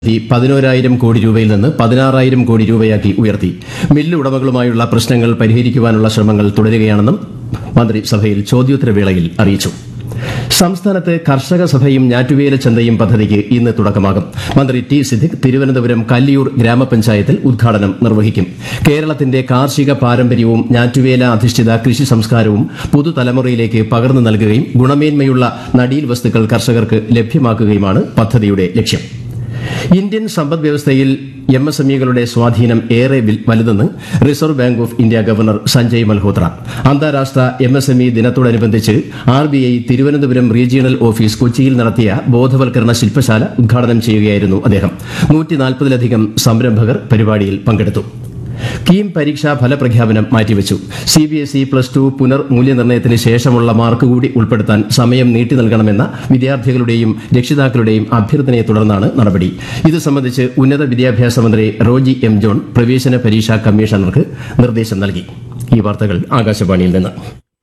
ഈ പതിനോരായിരം കോടി രൂപയിൽ നിന്ന് പതിനാറായിരം കോടി രൂപയാക്കി ഉയർത്തി മില്ല് ഉടമകളുമായുള്ള പ്രശ്നങ്ങൾ പരിഹരിക്കുവാനുള്ള ശ്രമങ്ങൾ തുടരുകയാണെന്നും മന്ത്രി സഭയിൽ ചോദ്യോത്തരവേളയിൽ അറിയിച്ചു സംസ്ഥാനത്ത് കർഷക സഭയും ഞാറ്റുവേല ചന്തയും പദ്ധതിക്ക് ഇന്ന് തുടക്കമാകും മന്ത്രി ടി സിദ്ദിഖ് തിരുവനന്തപുരം കല്ലിയൂർ ഗ്രാമപഞ്ചായത്തിൽ ഉദ്ഘാടനം നിർവഹിക്കും കേരളത്തിന്റെ കാർഷിക പാരമ്പര്യവും ഞാറ്റുവേല അധിഷ്ഠിത കൃഷി സംസ്കാരവും പുതുതലമുറയിലേക്ക് പകർന്നു നൽകുകയും ഗുണമേന്മയുള്ള നടീൽ വസ്തുക്കൾ കർഷകർക്ക് ലഭ്യമാക്കുകയുമാണ് പദ്ധതിയുടെ ലക്ഷ്യം ഇന്ത്യൻ സമ്പദ് വ്യവസ്ഥയിൽ എം എസ് എം ഇകളുടെ സ്വാധീനം ഏറെ വിൽ- വലുതെന്ന് Reserve Bank of India governor Sanjay Malhotra അന്താരാഷ്ട്ര എം എസ് എം ഇ ദിനത്തോടനുബന്ധിച്ച് R B I Thiruvananthapuram regional office കൊച്ചിയിൽ നടത്തിയ ബോധവൽക്കരണ ശില്പശാല ഉദ്ഘാടനം ചെയ്യുകയായിരുന്നു അദ്ദേഹം നൂറ്റിനാൽപ്പതിലധികം സംരംഭകർ പരിപാടിയിൽ പങ്കെടുത്തു കീം പരീക്ഷാ ഫലപ്രഖ്യാപനം മാറ്റിവെച്ചു C B S E plus two പുനർമൂല്യനിർണ്ണയത്തിന് ശേഷമുള്ള മാർക്ക് കൂടി ഉൾപ്പെടുത്താൻ സമയം നീട്ടി നൽകണമെന്ന വിദ്യാർത്ഥികളുടെയും രക്ഷിതാക്കളുടെയും അഭ്യർത്ഥനയെ തുടർന്നാണ് നടപടി ഇത് സംബന്ധിച്ച് ഉന്നത വിദ്യാഭ്യാസ മന്ത്രി റോജി എം ജോൺ പ്രവേശന പരീക്ഷാ കമ്മീഷണർക്ക് നിർദ്ദേശം നൽകി ഈ വാർത്തകൾ ആകാശവാണിയിൽ നിന്ന്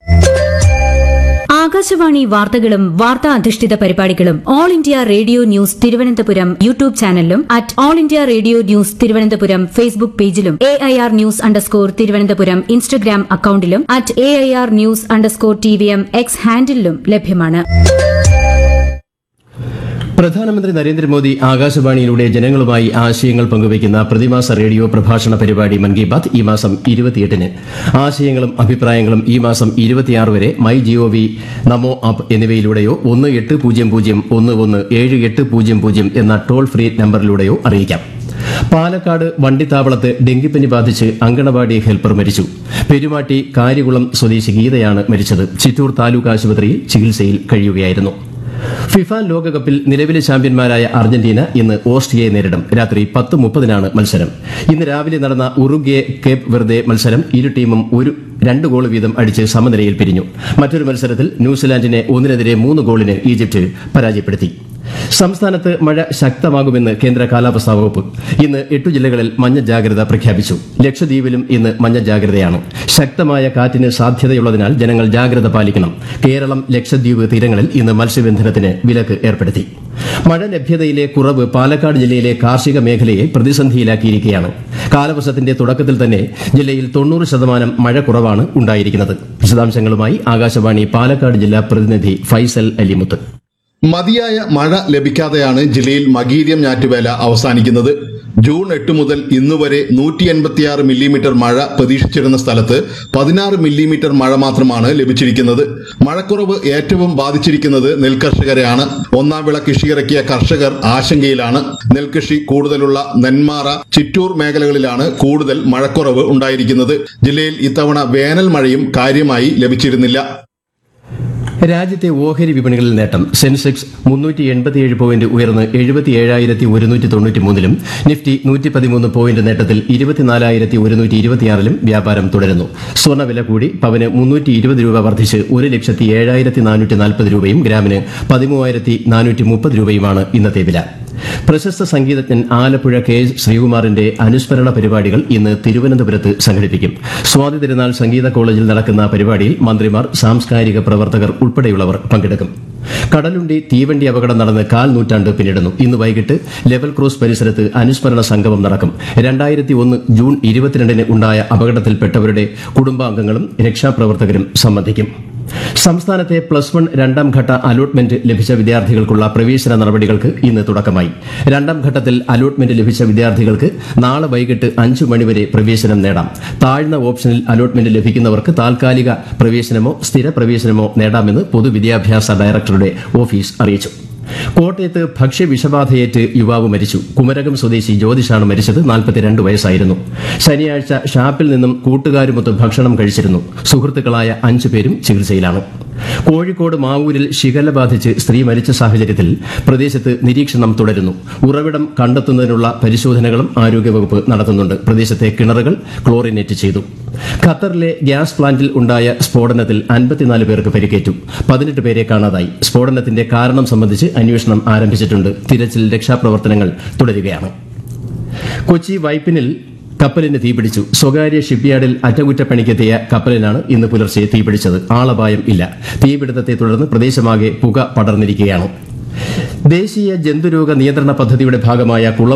ആകാശവാണി വാർത്തകളും വാർത്താ അധിഷ്ഠിത പരിപാടികളും All India Radio news Thiruvananthapuram YouTube ചാനലിലും at All India Radio news Thiruvananthapuram Facebook പേജിലും A I R news underscore Thiruvananthapuram Instagram അക്കൌണ്ടിലും at A I R news underscore T V M X ഹാൻഡിലും ലഭ്യമാണ് പ്രധാനമന്ത്രി നരേന്ദ്രമോദി ആകാശവാണിയിലൂടെ ജനങ്ങളുമായി ആശയങ്ങൾ പങ്കുവയ്ക്കുന്ന പ്രതിമാസ റേഡിയോ പ്രഭാഷണ പരിപാടി മൻ കി ബാത് ഈ മാസം ഇരുപത്തിയെട്ടിന് ആശയങ്ങളും അഭിപ്രായങ്ങളും ഈ മാസം ഇരുപത്തിയാറ് വരെ മൈ ജിഒവി നമോ ആപ്പ് എന്നിവയിലൂടെയോ ഒന്ന് എട്ട് പൂജ്യം പൂജ്യം ഒന്ന് ഒന്ന് ഏഴ് എട്ട് പൂജ്യം പൂജ്യം എന്ന ടോൾ ഫ്രീ നമ്പറിലൂടെയോ അറിയിക്കാം പാലക്കാട് വണ്ടിത്താവളത്ത് ഡെങ്കിപ്പനി ബാധിച്ച് അങ്കണവാടി ഹെൽപ്പർ മരിച്ചു പെരുമാട്ടി കാര്യകുളം സ്വദേശി ഗീതയാണ് മരിച്ചത് ചിറ്റൂർ താലൂക്ക് ആശുപത്രിയിൽ ചികിത്സയിൽ കഴിയുകയായിരുന്നു ഫിഫ ലോകകപ്പിൽ നിലവിലെ ചാമ്പ്യന്മാരായ അർജന്റീന ഇന്ന് ഓസ്ട്രിയയെ നേരിടും രാത്രി പത്ത് മുപ്പതിനാണ് മത്സരം ഇന്ന് രാവിലെ നടന്ന ഉറുഗ്വെ കേപ്പ് വെർദെ മത്സരം ഇരു ടീമും ഒരു രണ്ട് ഗോൾ വീതം അടിച്ച് സമനിലയിൽ പിരിഞ്ഞു മറ്റൊരു മത്സരത്തിൽ ന്യൂസിലാൻഡിനെ ഒന്നിനെതിരെ മൂന്ന് ഗോളിന് ഈജിപ്ത് പരാജയപ്പെടുത്തി സംസ്ഥാനത്ത് മഴ ശക്തമാകുമെന്ന് കേന്ദ്ര കാലാവസ്ഥാ വകുപ്പ് ഇന്ന് എട്ടു ജില്ലകളിൽ മഞ്ഞ ജാഗ്രത പ്രഖ്യാപിച്ചു ലക്ഷദ്വീപിലും ഇന്ന് മഞ്ഞ ജാഗ്രതയാണ് ശക്തമായ കാറ്റിന് സാധ്യതയുള്ളതിനാൽ ജനങ്ങൾ ജാഗ്രത പാലിക്കണം കേരളം ലക്ഷദ്വീപ് തീരങ്ങളിൽ ഇന്ന് മത്സ്യബന്ധനത്തിന് വിലക്ക് ഏർപ്പെടുത്തി മഴ ലഭ്യതയിലെ കുറവ് പാലക്കാട് ജില്ലയിലെ കാർഷിക മേഖലയെ പ്രതിസന്ധിയിലാക്കിയിരിക്കുകയാണ് കാലവർഷത്തിന്റെ തുടക്കത്തിൽ തന്നെ ജില്ലയിൽ തൊണ്ണൂറ് ശതമാനം മഴ കുറവാണ് ഉണ്ടായിരിക്കുന്നത് വിശദാംശങ്ങളുമായി ആകാശവാണി പാലക്കാട് ജില്ലാ പ്രതിനിധി ഫൈസൽ അലിമുത്ത് മതിയായ മഴ ലഭിക്കാതെയാണ് ജില്ലയിൽ മകീര്യം ഞാറ്റുവേല അവസാനിക്കുന്നത് ജൂൺ എട്ട് മുതൽ ഇന്നുവരെ നൂറ്റി എൺപത്തിയാറ് മില്ലിമീറ്റർ മഴ പ്രതീക്ഷിച്ചിരുന്ന സ്ഥലത്ത് പതിനാറ് മില്ലിമീറ്റർ മഴ മാത്രമാണ് ലഭിച്ചിരിക്കുന്നത് മഴക്കുറവ് ഏറ്റവും ബാധിച്ചിരിക്കുന്നത് നെൽകർഷകരെയാണ് ഒന്നാം വിള കൃഷിയിറക്കിയ കർഷകർ ആശങ്കയിലാണ് നെൽകൃഷി കൂടുതലുള്ള നെന്മാറ ചിറ്റൂർ മേഖലകളിലാണ് കൂടുതൽ മഴക്കുറവ് ഉണ്ടായിരിക്കുന്നത് ജില്ലയിൽ ഇത്തവണ വേനൽ മഴയും കാര്യമായി ലഭിച്ചിരുന്നില്ല രാജ്യത്തെ ഓഹരി വിപണികളിൽ നേട്ടം സെൻസെക്സ് മുന്നൂറ്റി എൺപത്തിയേഴ് പോയിന്റ് ഉയർന്ന് എഴുപത്തി ഏഴായിരത്തി ഒരുന്നൂറ്റി തൊണ്ണൂറ്റി മൂന്നിലും നിഫ്റ്റി നൂറ്റി പതിമൂന്ന് പോയിന്റ് നേട്ടത്തിൽ ഇരുപത്തിനാലായിരത്തി ഒരുന്നൂറ്റി ഇരുപത്തിയാറിലും വ്യാപാരം തുടരുന്നു സ്വർണ്ണവില കൂടി പവന് മുന്നൂറ്റി ഇരുപത് രൂപ വർദ്ധിച്ച് ഒരു ലക്ഷത്തി ഏഴായിരത്തി നാനൂറ്റി നാൽപ്പത് രൂപയും ഗ്രാമിന് പതിമൂവായിരത്തി നാനൂറ്റി മുപ്പത് രൂപയുമാണ് ഇന്നത്തെ വില പ്രശസ്ത സംഗീതജ്ഞൻ ആലപ്പുഴ കെ എസ് ശ്രീകുമാറിന്റെ അനുസ്മരണ പരിപാടികൾ ഇന്ന് തിരുവനന്തപുരത്ത് സംഘടിപ്പിക്കും സ്വാതി തിരുനാൾ സംഗീത കോളേജിൽ നടക്കുന്ന പരിപാടിയിൽ മന്ത്രിമാർ സാംസ്കാരിക പ്രവർത്തകർ ഉൾപ്പെടെയുള്ളവർ പങ്കെടുക്കും കടലുണ്ടി തീവണ്ടി അപകടം നടന്ന് കാൽ നൂറ്റാണ്ട് പിന്നിടുന്നു ഇന്ന് വൈകിട്ട് ലെവൽ ക്രോസ് പരിസരത്ത് അനുസ്മരണ സംഗമം നടക്കും രണ്ടായിരത്തി ഒന്ന് ജൂൺ ഇരുപത്തിരണ്ടിന് ഉണ്ടായ അപകടത്തിൽപ്പെട്ടവരുടെ കുടുംബാംഗങ്ങളും രക്ഷാപ്രവർത്തകരും സംബന്ധിക്കും സംസ്ഥാനത്തെ പ്ലസ് വൺ രണ്ടാം ഘട്ട അലോട്ട്മെന്റ് ലഭിച്ച വിദ്യാർത്ഥികൾക്കുള്ള പ്രവേശന നടപടികൾക്ക് ഇന്ന് തുടക്കമായി രണ്ടാം ഘട്ടത്തിൽ അലോട്ട്മെന്റ് ലഭിച്ച വിദ്യാർത്ഥികൾക്ക് നാളെ വൈകിട്ട് അഞ്ചു മണിവരെ പ്രവേശനം നേടാം താഴ്ന്ന ഓപ്ഷനിൽ അലോട്ട്മെന്റ് ലഭിക്കുന്നവർക്ക് താൽക്കാലിക പ്രവേശനമോ സ്ഥിര പ്രവേശനമോ നേടാമെന്ന് പൊതുവിദ്യാഭ്യാസ ഡയറക്ടറുടെ ഓഫീസ് അറിയിച്ചു കോട്ടയത്ത് ഭക്ഷ്യവിഷബാധയേറ്റ് യുവാവ് മരിച്ചു കുമരകം സ്വദേശി ജ്യോതിഷാണ് മരിച്ചത് നാൽപ്പത്തിരണ്ട് വയസ്സായിരുന്നു ശനിയാഴ്ച ഷാപ്പിൽ നിന്നും കൂട്ടുകാരുമൊത്ത് ഭക്ഷണം കഴിച്ചിരുന്നു സുഹൃത്തുക്കളായ അഞ്ചു പേരും ചികിത്സയിലാണ് കോഴിക്കോട് മാവൂരിൽ ശിഖല ബാധിച്ച് സ്ത്രീ മരിച്ച സാഹചര്യത്തിൽ പ്രദേശത്ത് നിരീക്ഷണം തുടരുന്നു ഉറവിടം കണ്ടെത്തുന്നതിനുള്ള പരിശോധനകളും ആരോഗ്യവകുപ്പ് നടത്തുന്നുണ്ട് പ്രദേശത്തെ കിണറുകൾ ക്ലോറിനേറ്റ് ചെയ്തു ഖത്തറിലെ ഗ്യാസ് പ്ലാന്റിൽ ഉണ്ടായ സ്ഫോടനത്തിൽ അൻപത്തിനാല് പേർക്ക് പരിക്കേറ്റു പതിനെട്ട് പേരെ കാണാതായി സ്ഫോടനത്തിന്റെ കാരണം സംബന്ധിച്ച് അന്വേഷണം ആരംഭിച്ചിട്ടുണ്ട് തിരച്ചിൽ രക്ഷാപ്രവർത്തനങ്ങൾ തുടരുകയാണ് കൊച്ചി വൈപ്പിനിൽ കപ്പലിന് തീപിടിച്ചു സ്വകാര്യ ഷിപ്പ്യാർഡിൽ അറ്റകുറ്റപ്പണിക്കെത്തിയ കപ്പലിനാണ് ഇന്ന് പുലർച്ചെ തീപിടിച്ചത് ആളപായം ഇല്ല തീപിടുത്തത്തെ തുടർന്ന് പ്രദേശമാകെ പുക പടർന്നിരിക്കുകയാണ് ദേശീയ ജന്തുരോഗ നിയന്ത്രണ പദ്ധതിയുടെ ഭാഗമായ കുളം